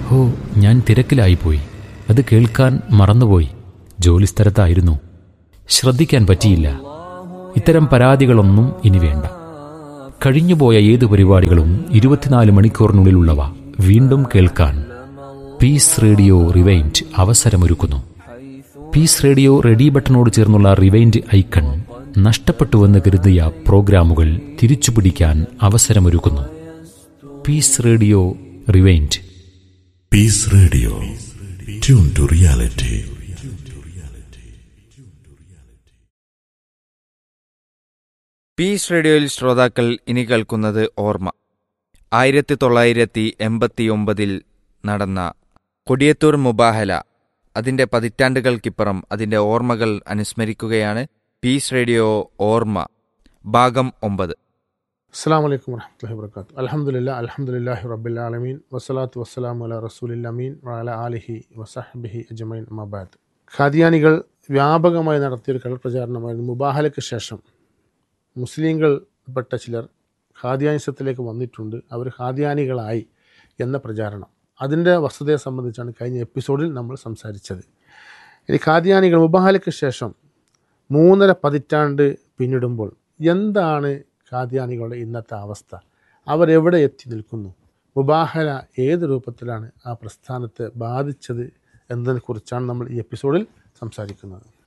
ഹോ ഞാൻ തിരക്കിലായിപ്പോയി അത് കേൾക്കാൻ മറന്നുപോയി ജോലിസ്ഥലത്തായിരുന്നു ശ്രദ്ധിക്കാൻ പറ്റിയില്ല ഇത്തരം പരാതികളൊന്നും ഇനി വേണ്ട കഴിഞ്ഞുപോയ ഏത് പരിപാടികളും ഇരുപത്തിനാല് മണിക്കൂറിനുള്ളിലുള്ളവ വീണ്ടും കേൾക്കാൻ പീസ് റേഡിയോ റിവൈൻഡ് അവസരമൊരുക്കുന്നു പീസ് റേഡിയോ റെഡി ബട്ടണോട് ചേർന്നുള്ള റിവൈൻഡ് ഐക്കൺ നഷ്ടപ്പെട്ടുവെന്ന് കരുതിയ പ്രോഗ്രാമുകൾ തിരിച്ചുപിടിക്കാൻ അവസരമൊരുക്കുന്നു Peace Radio rewind Peace Radio. Tune to reality. Peace റേഡിയോയിൽ ശ്രോതാക്കൾ ഇനി കേൾക്കുന്നത് ഓർമ്മ ആയിരത്തി തൊള്ളായിരത്തി എൺപത്തി ഒമ്പതിൽ നടന്ന കൊടിയത്തൂർ മുബാഹല അതിൻ്റെ പതിറ്റാണ്ടുകൾക്കിപ്പുറം അതിൻ്റെ ഓർമ്മകൾ അനുസ്മരിക്കുകയാണ് പീസ് റേഡിയോ ഓർമ്മ ഭാഗം ഒമ്പത് അസ്സാം വലൈക്കും വർഹമത്തല്ലാഹി വർക്കാത്തു അലഹമുല്ല അലഹമുല്ലാഹി റബ്ബുലാലമീൻ വസ്സലാത്തു വസ്സലാമു അല റസൂലില്ലമീൻ വഅല ആലിഹി വസഹബിഹി അജ്മൈൻ മബാദ് ഖാദിയാനികൾ വ്യാപകമായി നടത്തിയൊരു കള്ളപ്രചാരണമായിരുന്നു മുബാഹലയ്ക്ക് ശേഷം മുസ്ലിങ്ങൾ പെട്ട ചിലർ ഖാദിയാനിസത്തിലേക്ക് വന്നിട്ടുണ്ട് അവർ ഖാദിയാനികളായി എന്ന പ്രചാരണം അതിൻ്റെ വസ്തുതയെ സംബന്ധിച്ചാണ് കഴിഞ്ഞ എപ്പിസോഡിൽ നമ്മൾ സംസാരിച്ചത് ഇനി ഖാദിയാനികൾ മുബാഹലയ്ക്ക് ശേഷം മൂന്നര പതിറ്റാണ്ട് പിന്നിടുമ്പോൾ എന്താണ് ഖാദിയാനികളുടെ ഇന്നത്തെ അവസ്ഥ അവരെവിടെ എത്തി നിൽക്കുന്നു മുബാഹല ഏത് രൂപത്തിലാണ് ആ പ്രസ്ഥാനത്തെ ബാധിച്ചത് എന്നതിനെക്കുറിച്ചാണ് നമ്മൾ ഈ എപ്പിസോഡിൽ സംസാരിക്കുന്നത്